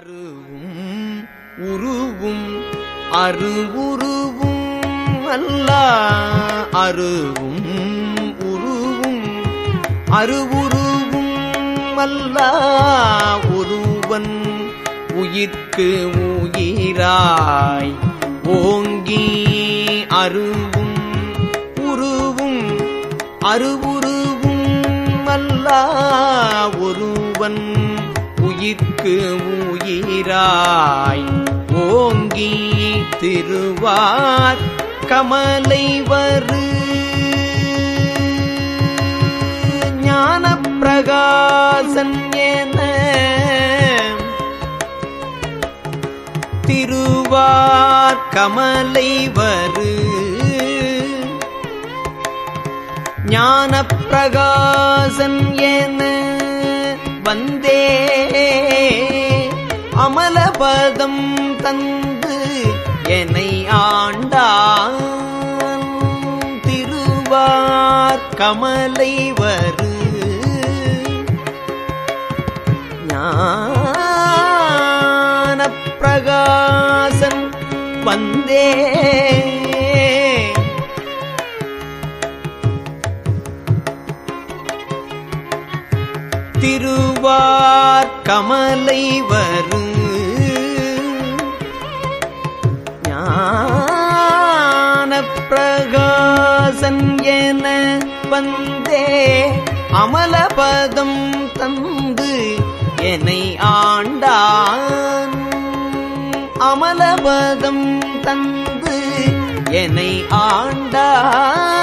அருவும் உருவும் அருவுருவும் அல்ல அருவும் உருவும் அருவுருவும் அல்ல ஒருவன் உயிர்க்கு உயிராய் ஓங்கி அருவும் உருவும் அருவுருவும் அல்ல ஒருவன் உயிர்க்கு உயிராய் ஓங்கி திருவார் கமலை வரு ஞான பிரகாசன் என திருவார் கமலை வரு ஞான பிரகாசன் என வந்தே அமலபதம் தந்து என்னை ஆண்டான் திருவார் கமலை வரு ஞான பிரகாசன் வந்தே திருவார் கமலை வரு ஞான பிரகாசன் என வந்தே அமலபதம் தந்து என்னை ஆண்டான் அமலபதம் தந்து என்னை ஆண்டான்